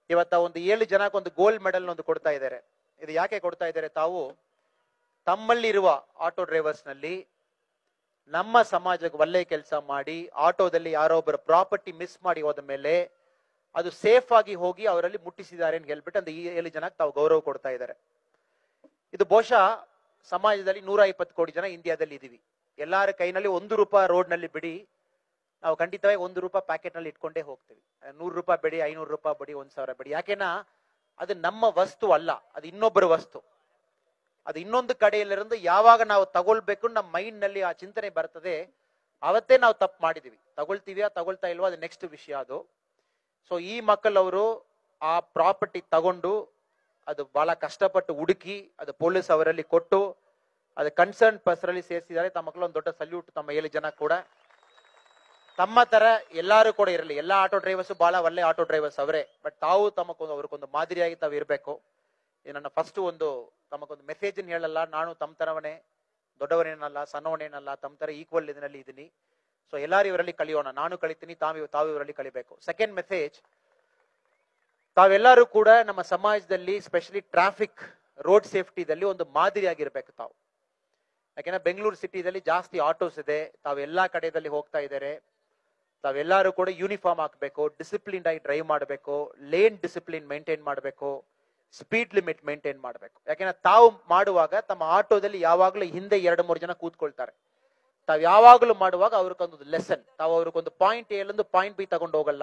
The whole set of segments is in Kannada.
ಇವತ್ತ ಒಂದು ಏಳು ಜನಕ್ಕೆ ಒಂದು ಗೋಲ್ಡ್ ಮೆಡಲ್ ಒಂದು ಕೊಡ್ತಾ ಇದ್ದಾರೆ ಇದು ಯಾಕೆ ಕೊಡ್ತಾ ಇದ್ದಾರೆ ತಾವು ತಮ್ಮಲ್ಲಿರುವ ಆಟೋ ಡ್ರೈವರ್ಸ್ ನಲ್ಲಿ ನಮ್ಮ ಸಮಾಜಕ್ಕೆ ಒಳ್ಳೆ ಕೆಲಸ ಮಾಡಿ ಆಟೋದಲ್ಲಿ ಯಾರೋ ಒಬ್ಬರ ಪ್ರಾಪರ್ಟಿ ಮಿಸ್ ಮಾಡಿ ಹೋದ ಮೇಲೆ ಅದು ಸೇಫ್ ಆಗಿ ಹೋಗಿ ಅವರಲ್ಲಿ ಮುಟ್ಟಿಸಿದ್ದಾರೆ ಅಂತ ಹೇಳ್ಬಿಟ್ಟು ಒಂದು ಈ ಏಳು ಜನಕ್ಕೆ ತಾವು ಗೌರವ ಕೊಡ್ತಾ ಇದ್ದಾರೆ ಇದು ಬಹುಶಃ ಸಮಾಜದಲ್ಲಿ ನೂರ ಇಪ್ಪತ್ತು ಕೋಟಿ ಜನ ಇಂಡಿಯಾದಲ್ಲಿ ಇದೀವಿ ಎಲ್ಲರ ಕೈನಲ್ಲಿ ಒಂದು ರೂಪಾಯಿ ರೋಡ್ ನಲ್ಲಿ ಬಿಡಿ ನಾವು ಖಂಡಿತವಾಗಿ ಒಂದು ರೂಪಾಯಿ ಪ್ಯಾಕೆಟ್ ನಲ್ಲಿ ಇಟ್ಕೊಂಡೇ ಹೋಗ್ತೀವಿ ನೂರು ರೂಪಾಯಿ ಬಿಡಿ ಐನೂರು ರೂಪಾಯಿ ಬಿಡಿ ಒಂದ್ ಸಾವಿರ ಬಿಡಿ ಯಾಕೆನಾ ಅದು ನಮ್ಮ ವಸ್ತು ಅಲ್ಲ ಅದು ಇನ್ನೊಬ್ಬರ ವಸ್ತು ಅದು ಇನ್ನೊಂದು ಕಡೆಯಲ್ಲಿருந்து ಯಾವಾಗ ನಾವು ತಗೊಳ್ಬೇಕು ನಮ್ಮ ಮೈಂಡ್ ನಲ್ಲಿ ಆ ಚಿಂತನೆ ಬರ್ತದೆ ಅವತ್ತೇ ನಾವು ತಪ್ಪು ಮಾಡಿದೀವಿ ತಗೊಳ್ತೀವಿಯಾ ತಗೊಳ್ತಾ ಇಲ್ವಾ ಅದು ನೆಕ್ಸ್ಟ್ ವಿಷಯ ಅದು ಸೊ ಈ ಮಕ್ಕಳವರು ಆ ಪ್ರಾಪರ್ಟಿ ತಗೊಂಡು ಅದು ಬಹಳ ಕಷ್ಟಪಟ್ಟು ಹುಡುಕಿ ಅದು ಪೊಲೀಸ್ ಅವರಲ್ಲಿ ಕೊಟ್ಟು ಅದು ಕನ್ಸರ್ನ್ ಪರ್ಸನಲ್ಲಿ ಸೇರಿಸಿದ್ದಾರೆ ತಮ್ಮ ಮಕ್ಕಳು ಒಂದು ದೊಡ್ಡ ಸಲ್ಯೂಟ್ ತಮ್ಮ ಏಳು ಜನ ಕೂಡ ತಮ್ಮ ತರ ಎಲ್ಲಾರು ಕೂಡ ಇರಲಿ ಎಲ್ಲಾ ಆಟೋ ಡ್ರೈವರ್ಸ್ ಬಹಳ ಒಳ್ಳೆ ಆಟೋ ಡ್ರೈವರ್ಸ್ ಅವರೇ ಬಟ್ ತಾವು ತಮಗೊಂದು ಅವ್ರಿಗೊಂದು ಮಾದರಿಯಾಗಿ ತಾವು ಇರಬೇಕು ಇದು ನನ್ನ ಫಸ್ಟ್ ಒಂದು ತಮಗೊಂದು ಮೆಸೇಜ್ ಹೇಳಲ್ಲ ನಾನು ತಮ್ಮ ತರವನೇ ದೊಡ್ಡವನೇನಲ್ಲ ಸಣ್ಣವನೇನಲ್ಲ ತಮ್ಮ ತರ ಈಕ್ವಲ್ ಇದರಲ್ಲಿ ಇದೀನಿ ಸೊ ಎಲ್ಲಾರು ಇವರಲ್ಲಿ ಕಲಿಯೋಣ ನಾನು ಕಲಿತೀನಿ ತಾವು ತಾವು ಇವರಲ್ಲಿ ಕಲಿಬೇಕು ಸೆಕೆಂಡ್ ಮೆಸೇಜ್ ತಾವೆಲ್ಲರೂ ಕೂಡ ನಮ್ಮ ಸಮಾಜದಲ್ಲಿ ಸ್ಪೆಷಲಿ ಟ್ರಾಫಿಕ್ ರೋಡ್ ಸೇಫ್ಟಿದಲ್ಲಿ ಒಂದು ಮಾದರಿಯಾಗಿರ್ಬೇಕು ತಾವು ಯಾಕೆಂದ್ರೆ ಬೆಂಗಳೂರು ಸಿಟಿದಲ್ಲಿ ಜಾಸ್ತಿ ಆಟೋಸ್ ಇದೆ ತಾವೆಲ್ಲಾ ಕಡೆಯಲ್ಲಿ ಹೋಗ್ತಾ ಇದ್ದಾರೆ ತಾವೆಲ್ಲರೂ ಕೂಡ ಯೂನಿಫಾರ್ಮ್ ಹಾಕಬೇಕು ಡಿಸಿಪ್ಲಿನ್ ಆಗಿ ಡ್ರೈವ್ ಮಾಡಬೇಕು ಲೇನ್ ಡಿಸಿಪ್ಲಿನ್ ಮೇಂಟೈನ್ ಮಾಡಬೇಕು ಸ್ಪೀಡ್ ಲಿಮಿಟ್ ಮೇಂಟೈನ್ ಮಾಡಬೇಕು ಯಾಕೆಂದ್ರೆ ತಾವು ಮಾಡುವಾಗ ತಮ್ಮ ಆಟೋದಲ್ಲಿ ಯಾವಾಗಲೂ ಹಿಂದೆ ಎರಡು ಮೂರು ಜನ ಕೂತ್ಕೊಳ್ತಾರೆ ತಾವು ಯಾವಾಗಲೂ ಮಾಡುವಾಗ ಅವ್ರಿಗೊಂದು ಲೆಸನ್ ತಾವು ಅವ್ರಿಗೊಂದು ಪಾಯಿಂಟ್ ಎಲ್ಲಿಂದ ಪಾಯಿಂಟ್ ಬಿ ತಗೊಂಡು ಹೋಗಲ್ಲ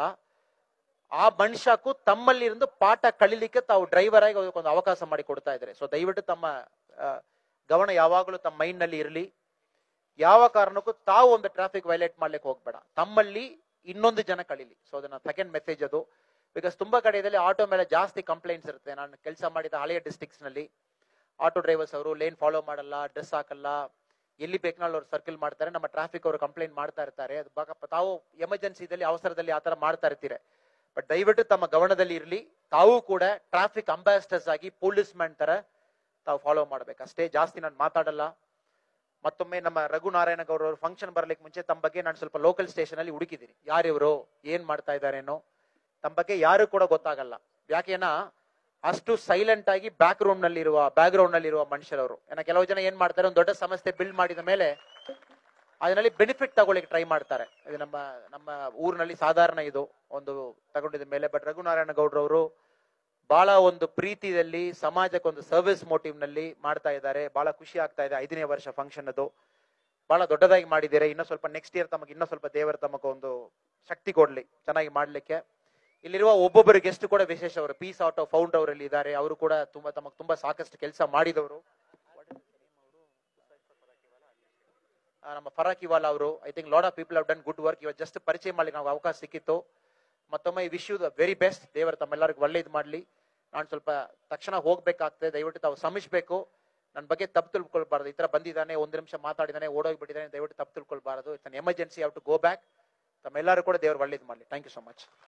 ಆ ಮನುಷ್ಯಕ್ಕೂ ತಮ್ಮಲ್ಲಿருந்து ಪಾಠ ಕಳಿಲಿಕ್ಕೆ ತಾವು ಡ್ರೈವರ್ ಆಗಿ ಅವ್ರಿಗೊಂದು ಅವಕಾಶ ಮಾಡಿ ಕೊಡ್ತಾ ಇದ್ದಾರೆ ಸೊ ದಯವಿಟ್ಟು ತಮ್ಮ ಆ, ಗಮನ ಯಾವಾಗಲೂ ತಮ್ಮ ಮೈಂಡ್ ನಲ್ಲಿ ಇರಲಿ ಯಾವ ಕಾರಣಕ್ಕೂ ತಾವು ಒಂದು ಟ್ರಾಫಿಕ್ ವೈಲೇಟ್ ಮಾಡ್ಲಿಕ್ಕೆ ಹೋಗ್ಬೇಡ ತಮ್ಮಲ್ಲಿ ಇನ್ನೊಂದು ಜನ ಕಳೀಲಿ ಸೊ ಅದನ್ನ ಸೆಕೆಂಡ್ ಮೆಸೇಜ್ ಅದು ಬಿಕಾಸ್ ತುಂಬಾ ಕಡೆಯಲ್ಲಿ ಆಟೋ ಮೇಲೆ ಜಾಸ್ತಿ ಕಂಪ್ಲೇಂಟ್ಸ್ ಇರುತ್ತೆ ನಾನು ಕೆಲಸ ಮಾಡಿದ ಹಳೆಯ ಡಿಸ್ಟಿಕ್ಸ್ ನಲ್ಲಿ ಆಟೋ ಡ್ರೈವರ್ಸ್ ಅವರು ಲೇನ್ ಫಾಲೋ ಮಾಡಲ್ಲ ಡ್ರೆಸ್ ಹಾಕಲ್ಲ ಎಲ್ಲಿ ಬೇಕನಲ್ಲಿ ಅವ್ರು ಸರ್ಕಲ್ ಮಾಡ್ತಾರೆ ನಮ್ಮ ಟ್ರಾಫಿಕ್ ಅವರು ಕಂಪ್ಲೇಂಟ್ ಮಾಡ್ತಾ ಇರ್ತಾರೆ ಅದು ಬಾಕಪ್ಪ ತಾವು ಎಮರ್ಜೆನ್ಸಿದಲ್ಲಿ ಅವಸರದಲ್ಲಿ ಆತರ ಮಾಡ್ತಾ ಇರ್ತೀರ ಬಟ್ ದಯವಿಟ್ಟು ತಮ್ಮ ಗಮನದಲ್ಲಿ ಇರಲಿ ತಾವು ಕೂಡ ಟ್ರಾಫಿಕ್ ಅಂಬಾಸಿಡರ್ಸ್ ಆಗಿ ಪೊಲೀಸ್ ಮ್ಯಾನ್ ತರ ತಾವು ಫಾಲೋ ಮಾಡ್ಬೇಕು ಅಷ್ಟೇ ಜಾಸ್ತಿ ನಾನು ಮಾತಾಡಲ್ಲ ಮತ್ತೊಮ್ಮೆ ನಮ್ಮ ರಘುನಾರಾಯಣ ಗೌಡ ಅವರು ಫಂಕ್ಷನ್ ಬರ್ಲಿಕ್ಕೆ ಮುಂಚೆ ತಮ್ಮ ಬಗ್ಗೆ ನಾನು ಸ್ವಲ್ಪ ಲೋಕಲ್ ಸ್ಟೇಷನ್ ಅಲ್ಲಿ ಹುಡುಕಿದ್ದೀನಿ ಯಾರಿವರು ಏನ್ ಮಾಡ್ತಾ ಇದಾರೇನೋ ತಮ್ಮ ಬಗ್ಗೆ ಯಾರು ಕೂಡ ಗೊತ್ತಾಗಲ್ಲ ಯಾಕೆನಾ ಅಷ್ಟು ಸೈಲೆಂಟ್ ಆಗಿ ಬ್ಯಾಕ್ ರೂಮ್ ನಲ್ಲಿ ಇರುವ ಬ್ಯಾಕ್ ಗ್ರೌಂಡ್ ನಲ್ಲಿ ಇರುವ ಮನುಷ್ಯರವರು ಏನ ಕೆಲವು ಜನ ಏನ್ ಮಾಡ್ತಾರೆ ಒಂದು ದೊಡ್ಡ ಸಮಸ್ಯೆ ಬಿಲ್ಡ್ ಮಾಡಿದ ಮೇಲೆ ಅದರಲ್ಲಿ ಬೆನಿಫಿಟ್ ತಗೊಳ್ಳಿಕ್ಕೆ ಟ್ರೈ ಮಾಡ್ತಾರೆ ಇದು ನಮ್ಮ ನಮ್ಮ ಊರಿನಲ್ಲಿ ಸಾಧಾರಣ ಇದು ಒಂದು ತಗೊಂಡಿದ ಮೇಲೆ ಬಟ್ ರಘುನಾರಾಯಣ ಗೌಡ್ರವರು ಬಹಳ ಒಂದು ಪ್ರೀತಿಯಲ್ಲಿ ಸಮಾಜಕ್ಕೆ ಒಂದು ಸರ್ವಿಸ್ ಮೋಟಿವ್ ನಲ್ಲಿ ಮಾಡ್ತಾ ಇದ್ದಾರೆ ಬಹಳ ಖುಷಿ ಆಗ್ತಾ ಇದೆ ಐದನೇ ವರ್ಷ ಫಂಕ್ಷನ್ ಅದು ಬಹಳ ದೊಡ್ಡದಾಗಿ ಮಾಡಿದ್ದೀರಾ ಇನ್ನೂ ಸ್ವಲ್ಪ ನೆಕ್ಸ್ಟ್ ಇಯರ್ ತಮಗೆ ಇನ್ನೂ ಸ್ವಲ್ಪ ದೇವರ ತಮಗೆ ಒಂದು ಶಕ್ತಿ ಕೊಡ್ಲಿ ಚೆನ್ನಾಗಿ ಮಾಡ್ಲಿಕ್ಕೆ ಇಲ್ಲಿರುವ ಒಬ್ಬೊಬ್ಬರು ಗೆಸ್ಟ್ ಕೂಡ ವಿಶೇಷ ಅವರು ಪೀಸ್ ಆಟೋ ಫೌಂಡ್ ಅವರಲ್ಲಿ ಇದ್ದಾರೆ ಅವರು ಕೂಡ ತುಂಬಾ ತಮಗೆ ತುಂಬಾ ಸಾಕಷ್ಟು ಕೆಲಸ ಮಾಡಿದವರು ಆ, ನಮ್ಮ ಫರಾಕ್ ಇವಾಲ ಅವರು I think lot of people have done good work ಇವಾಗ ಜಸ್ಟ್ ಪರಿಚಯ ಮಾಡ್ಲಿಕ್ಕೆ ನಾವು ಅವಕಾಶ ಸಿಕ್ಕಿತ್ತು ಮತ್ತೊಮ್ಮೆ ಈ ವಿಶ್ ದ ವೆರಿ ಬೆಸ್ಟ್ ದೇವರು ತಮ್ಮೆಲ್ಲರಿಗೂ ಒಳ್ಳೇದು ಮಾಡಲಿ ನಾನು ಸ್ವಲ್ಪ ತಕ್ಷಣ ಹೋಗ್ಬೇಕಾಗ್ತದೆ ದಯವಿಟ್ಟು ತಾವು ಶ್ರಮಿಸಬೇಕು ನನ್ನ ಬಗ್ಗೆ ತಪ್ಪು ತಿಳ್ಕೊಳ್ಬಾರ್ದು ಈ ತರ ಬಂದಿದ್ದಾನೆ ಒಂದು ನಿಮಿಷ ಮಾತಾಡಿದಾನೆ ಓಡೋಗ್ಬಿಟ್ಟಿದ್ದಾನೆ ದಯವಿಟ್ಟು ತಪ್ಪು ತಿಳ್ಕೊಳ್ಬಾರದು it's emergency how to go back ತಮ್ಮೆಲ್ಲರೂ ಕೂಡ ದೇವರು ಒಳ್ಳೇದು ಮಾಡಲಿ ಥ್ಯಾಂಕ್ ಯು ಸೊ ಮಚ್